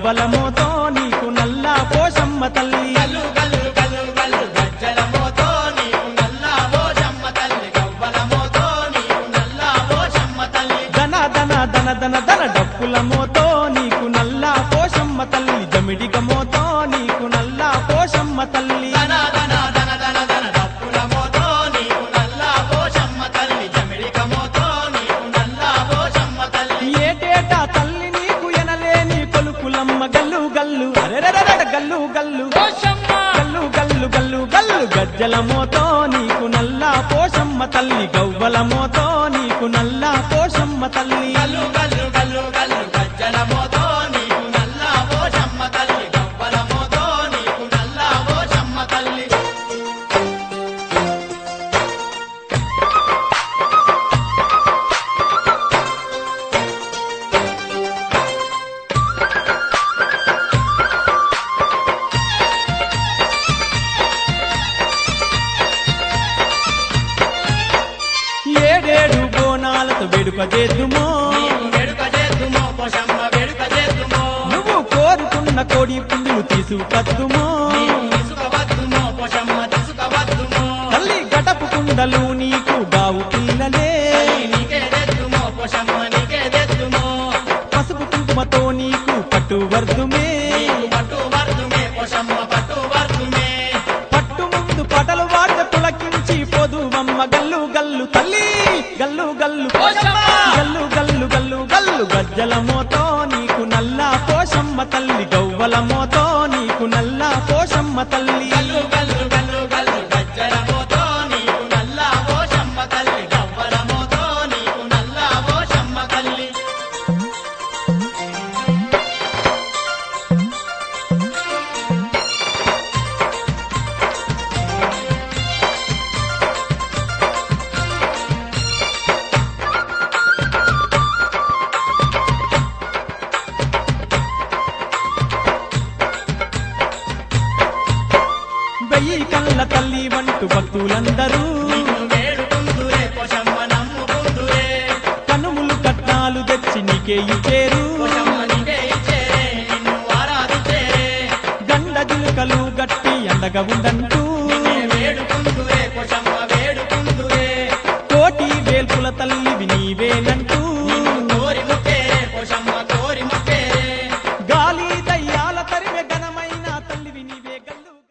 గవ్వలమోతో నీకు నల్ల పోషమ్మ తల్లి గల్లు గల్లు గల్లు గల్లు గజ్జల మోతో నీకు నల్ల పోషమ్మ తల్లి గవ్వల మోతో నీకు నల్ల పోషమ్మ తల్లి ధన ధన ధన ధన ధన డప్పులమోతో నీకు నల్ల పోషమ్మ తల్లి జమిడిక మోతో నీకు నల్ల పోషమ్మ తల్లి ధన ధన ధన ధన ధన డప్పుల మోతో నీకు నల్ల పోషమ్మ తల్లి జమిడిక మోతో నీకు నల్ల పోషమ్మ తల్లి ఏటేటా తల్లి నీకు ఎనలేని కొలుకులమ్మ గల్లు గల్లు అరెరెరెరె గల్లు గల్లు గల్లు గల్లు గల్లు గల్లు గజ్జల మోతో నీకు నల్ల పోషమ్మ తల్లి గవ్వల మోతో నీకు నల్ల పోషమ్మ తల్లి గల్లు గల్లు గల్లు గల్లు గజ్జల మోతో నీకు నల్ల పోషమ్మ తల్లి గవ్వల మోతో నీకు నల్ల పోషమ్మ తల్లి ఏడేడు బోనాలతో వేడుక చేద్దుమో నీకు వేడుక చేద్దుమో పోషమ్మ వేడుక చేద్దుమో నువ్వు కోరుకున్న కోడి పుంజులు తీసుకద్దుమో నీవు తీసుకవద్దుమో పోషమ్మ తీసుకవద్దుమో తల్లి గటపు కుండలు నీకు గావు పిల్లలే తల్లి నీకే తెద్దుమో పోషమ్మ నీకే తెద్దుమో పసుపు కుంకుమతో నీకు పట్టు వర్ధుమే నీకు పట్టు వర్దుమే పోషమ్మ పట్టు వర్దుమే పట్టు ముందు పటలు వాట పులకించి పొదువమ్మ గల్లు గల్లు తల్లి గల్లు గల్లు గల్లు గల్లు గల్లు గల్లు గజ్జల మోతో నీకు నల్ల పోషమ్మ తల్లి గవ్వల మోతో నీకు నల్ల పోషమ్మ తల్లి గల్లు గల్లు గల్లు గల్లు గజ్జల మోతో నీకు నల్ల పోషమ్మ తల్లి గవ్వల మోతో నీకు నల్ల పోషమ్మ తల్లి వెయ్యి కళ్ళ తల్లి వంటు భక్తులందరూ నిన్ను వేడుకుందురే పోషమ్మ నమ్ముకుందురే కనుములు కట్నాలు తెచ్చి నీకే ఇచ్చేరు పోషమ్మ నీకే ఇచ్చేరే నిన్ను ఆరాధించేరే గండ జిలుకలు గట్టి అండగా ఉండంటూ నిన్నే వేడుకుందురే పోషమ్మ వేడుకుందురే కోటి వేల్పుల తల్లివి నీవేనంటూ నిన్ను